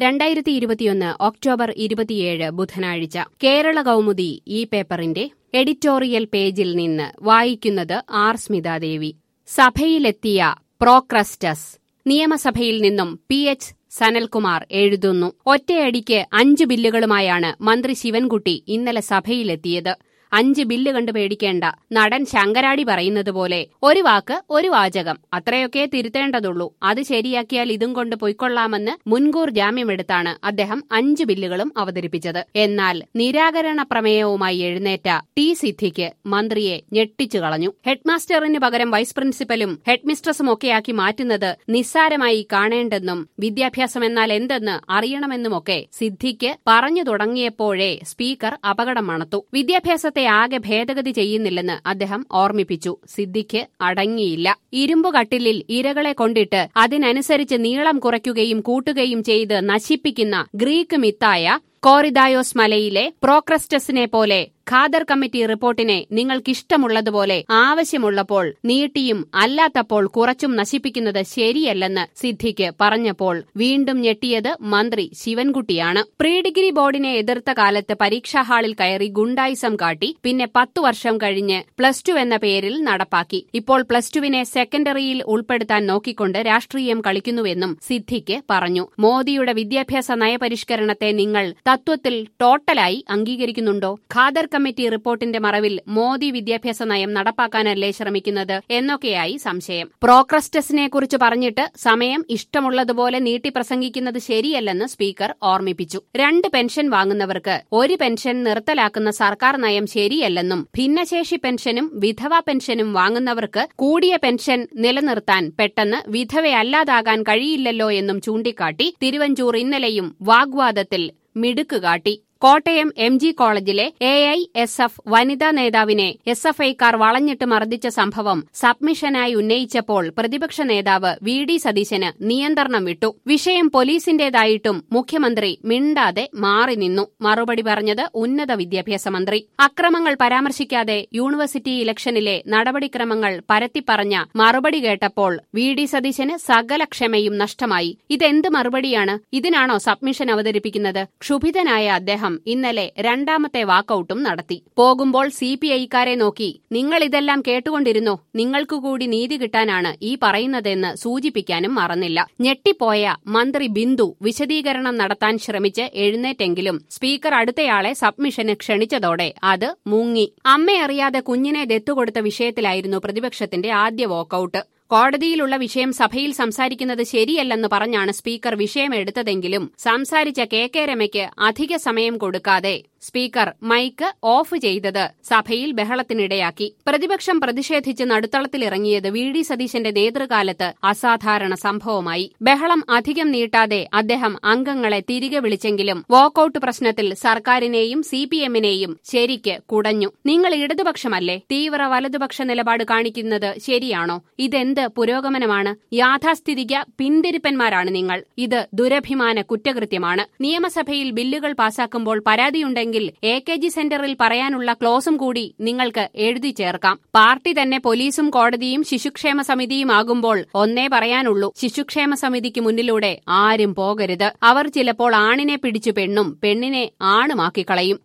രണ്ടായിരത്തി ഇരുപത്തിയൊന്ന് ഒക്ടോബർ ഇരുപത്തിയേഴ് ബുധനാഴ്ച കേരള കൗമുദി ഈ പേപ്പറിന്റെ എഡിറ്റോറിയൽ പേജിൽ നിന്ന് വായിക്കുന്നത് ആർ സ്മിതാദേവി സഭയിലെത്തിയ പ്രോക്രസ്റ്റസ് നിയമസഭയിൽ നിന്നും പി എച്ച് സനൽകുമാർ എഴുതുന്നു ഒറ്റയടിക്ക് അഞ്ച് ബില്ലുകളുമായാണ് മന്ത്രി ശിവൻകുട്ടി ഇന്നലെ സഭയിലെത്തിയത് അഞ്ച് ബില്ല് കണ്ട് പേടിക്കേണ്ട നടൻ ശങ്കരാടി പറയുന്നത് പോലെ ഒരു വാക്ക് ഒരു വാചകം അത്രയൊക്കെ തിരുത്തേണ്ടതുള്ളൂ അത് ശരിയാക്കിയാൽ ഇതും കൊണ്ട് പൊയ്ക്കൊള്ളാമെന്ന് മുൻകൂർ ജാമ്യമെടുത്താണ് അദ്ദേഹം അഞ്ച് ബില്ലുകളും അവതരിപ്പിച്ചത് എന്നാൽ നിരാകരണ പ്രമേയവുമായി എഴുന്നേറ്റ ടി സിദ്ധിക്ക് മന്ത്രിയെ ഞെട്ടിച്ചു കളഞ്ഞു ഹെഡ്മാസ്റ്ററിന് പകരം വൈസ് പ്രിൻസിപ്പലും ഹെഡ്മിസ്ട്രസും ഒക്കെയാക്കി മാറ്റുന്നത് നിസ്സാരമായി കാണേണ്ടെന്നും വിദ്യാഭ്യാസം എന്നാൽ എന്തെന്ന് അറിയണമെന്നുമൊക്കെ സിദ്ധിക്ക് പറഞ്ഞു തുടങ്ങിയപ്പോഴേ സ്പീക്കർ അപകടം മണത്തു വിദ്യാഭ്യാസത്തെ ആകെ ഭേദഗതി ചെയ്യുന്നില്ലെന്ന് അദ്ദേഹം ഓർമ്മിപ്പിച്ചു സിദ്ദിഖ് അടങ്ങിയില്ല ഇരുമ്പുകട്ടിലിൽ ഇരകളെ കൊണ്ടിട്ട് അതിനനുസരിച്ച് നീളം കുറയ്ക്കുകയും കൂട്ടുകയും ചെയ്ത് നശിപ്പിക്കുന്ന ഗ്രീക്ക് മിത്തായ കോറിദായോസ് മലയിലെ പ്രോക്രസ്റ്റസിനെ പോലെ ഖാദർ കമ്മിറ്റി റിപ്പോർട്ടിനെ നിങ്ങൾക്കിഷ്ടമുള്ളതുപോലെ ആവശ്യമുള്ളപ്പോൾ നീട്ടിയും അല്ലാത്തപ്പോൾ കുറച്ചും നശിപ്പിക്കുന്നത് ശരിയല്ലെന്ന് സിദ്ധിക്ക് പറഞ്ഞപ്പോൾ വീണ്ടും ഞെട്ടിയത് മന്ത്രി ശിവൻകുട്ടിയാണ് പ്രീ ഡിഗ്രി ബോർഡിനെ എതിർത്ത കാലത്ത് പരീക്ഷാ ഹാളിൽ കയറി ഗുണ്ടായിസം കാട്ടി പിന്നെ പത്തു വർഷം കഴിഞ്ഞ് പ്ലസ് ടു എന്ന പേരിൽ നടപ്പാക്കി ഇപ്പോൾ പ്ലസ് ടുവിനെ സെക്കൻഡറിയിൽ ഉൾപ്പെടുത്താൻ നോക്കിക്കൊണ്ട് രാഷ്ട്രീയം കളിക്കുന്നുവെന്നും സിദ്ധിക്ക് പറഞ്ഞു മോദിയുടെ വിദ്യാഭ്യാസ നയപരിഷ്കരണത്തെ നിങ്ങൾ തത്വത്തിൽ ടോട്ടലായി അംഗീകരിക്കുന്നുണ്ടോ ഖാദർ കമ്മിറ്റി റിപ്പോർട്ടിന്റെ മറവിൽ മോദി വിദ്യാഭ്യാസ നയം നടപ്പാക്കാനല്ലേ ശ്രമിക്കുന്നത് എന്നൊക്കെയായി സംശയം പ്രോക്രസ്റ്റസിനെ കുറിച്ച് പറഞ്ഞിട്ട് സമയം ഇഷ്ടമുള്ളതുപോലെ നീട്ടി പ്രസംഗിക്കുന്നത് ശരിയല്ലെന്ന് സ്പീക്കർ ഓർമ്മിപ്പിച്ചു രണ്ട് പെൻഷൻ വാങ്ങുന്നവർക്ക് ഒരു പെൻഷൻ നിർത്തലാക്കുന്ന സർക്കാർ നയം ശരിയല്ലെന്നും ഭിന്നശേഷി പെൻഷനും വിധവാ പെൻഷനും വാങ്ങുന്നവർക്ക് കൂടിയ പെൻഷൻ നിലനിർത്താൻ പെട്ടെന്ന് വിധവയല്ലാതാകാൻ കഴിയില്ലല്ലോ എന്നും ചൂണ്ടിക്കാട്ടി തിരുവഞ്ചൂർ ഇന്നലെയും വാഗ്വാദത്തിൽ മിടുക്കുകാട്ടി കോട്ടയം എം ജി കോളേജിലെ എ ഐ എസ് എഫ് വനിതാ നേതാവിനെ എസ് എഫ് ഐക്കാർ വളഞ്ഞിട്ട് മർദ്ദിച്ച സംഭവം സബ്മിഷനായി ഉന്നയിച്ചപ്പോൾ പ്രതിപക്ഷ നേതാവ് വി ഡി സതീശന് നിയന്ത്രണം വിട്ടു വിഷയം പോലീസിന്റേതായിട്ടും മുഖ്യമന്ത്രി മിണ്ടാതെ മാറി നിന്നു മറുപടി പറഞ്ഞത് ഉന്നത വിദ്യാഭ്യാസ മന്ത്രി അക്രമങ്ങൾ പരാമർശിക്കാതെ യൂണിവേഴ്സിറ്റി ഇലക്ഷനിലെ നടപടിക്രമങ്ങൾ പരത്തിപ്പറഞ്ഞ മറുപടി കേട്ടപ്പോൾ വി ഡി സതീശന് സകല ക്ഷമയും നഷ്ടമായി ഇതെന്ത് മറുപടിയാണ് ഇതിനാണോ സബ്മിഷൻ അവതരിപ്പിക്കുന്നത് ക്ഷുഭിതനായ അദ്ദേഹം ഇന്നലെ രണ്ടാമത്തെ വാക്കൌട്ടും നടത്തി പോകുമ്പോൾ സി പി ഐക്കാരെ നോക്കി നിങ്ങൾ ഇതെല്ലാം കേട്ടുകൊണ്ടിരുന്നോ നിങ്ങൾക്ക് കൂടി നീതി കിട്ടാനാണ് ഈ പറയുന്നതെന്ന് സൂചിപ്പിക്കാനും മറന്നില്ല ഞെട്ടിപ്പോയ മന്ത്രി ബിന്ദു വിശദീകരണം നടത്താൻ ശ്രമിച്ച് എഴുന്നേറ്റെങ്കിലും സ്പീക്കർ അടുത്തയാളെ സബ്മിഷന് ക്ഷണിച്ചതോടെ അത് മുങ്ങി അമ്മയറിയാതെ കുഞ്ഞിനെ ദത്തുകൊടുത്ത വിഷയത്തിലായിരുന്നു പ്രതിപക്ഷത്തിന്റെ ആദ്യ വാക്കൌട്ട് കോടതിയിലുള്ള വിഷയം സഭയിൽ സംസാരിക്കുന്നത് ശരിയല്ലെന്ന് പറഞ്ഞാണ് സ്പീക്കർ വിഷയം എടുത്തതെങ്കിലും സംസാരിച്ച കെ കെ രമയ്ക്ക് അധിക സമയം കൊടുക്കാതെ സ്പീക്കർ മൈക്ക് ഓഫ് ചെയ്തത് സഭയിൽ ബഹളത്തിനിടയാക്കി പ്രതിപക്ഷം പ്രതിഷേധിച്ച് നടുത്തളത്തിലിറങ്ങിയത് വി ഡി സതീശന്റെ നേതൃകാലത്ത് അസാധാരണ സംഭവമായി ബഹളം അധികം നീട്ടാതെ അദ്ദേഹം അംഗങ്ങളെ തിരികെ വിളിച്ചെങ്കിലും വാക്കൌട്ട് പ്രശ്നത്തിൽ സർക്കാരിനെയും സി പി എമ്മിനെയും ശരിക്ക് കുടഞ്ഞു നിങ്ങൾ ഇടതുപക്ഷമല്ലേ തീവ്ര വലതുപക്ഷ നിലപാട് കാണിക്കുന്നത് ശരിയാണോ ഇതെന്ത് പുരോഗമനമാണ് യാഥാസ്ഥിതിക പിന്തിരിപ്പന്മാരാണ് നിങ്ങൾ ഇത് ദുരഭിമാന കുറ്റകൃത്യമാണ് നിയമസഭയിൽ ബില്ലുകൾ പാസാക്കുമ്പോൾ പരാതിയുണ്ടെങ്കിൽ എ കെ ജി സെന്ററിൽ പറയാനുള്ള ക്ലോസും കൂടി നിങ്ങൾക്ക് എഴുതി ചേർക്കാം പാർട്ടി തന്നെ പോലീസും കോടതിയും ശിശുക്ഷേമ സമിതിയുമാകുമ്പോൾ ഒന്നേ പറയാനുള്ളൂ ശിശുക്ഷേമ സമിതിക്ക് മുന്നിലൂടെ ആരും പോകരുത് അവർ ചിലപ്പോൾ ആണിനെ പിടിച്ചു പെണ്ണും പെണ്ണിനെ ആണുമാക്കിക്കളയും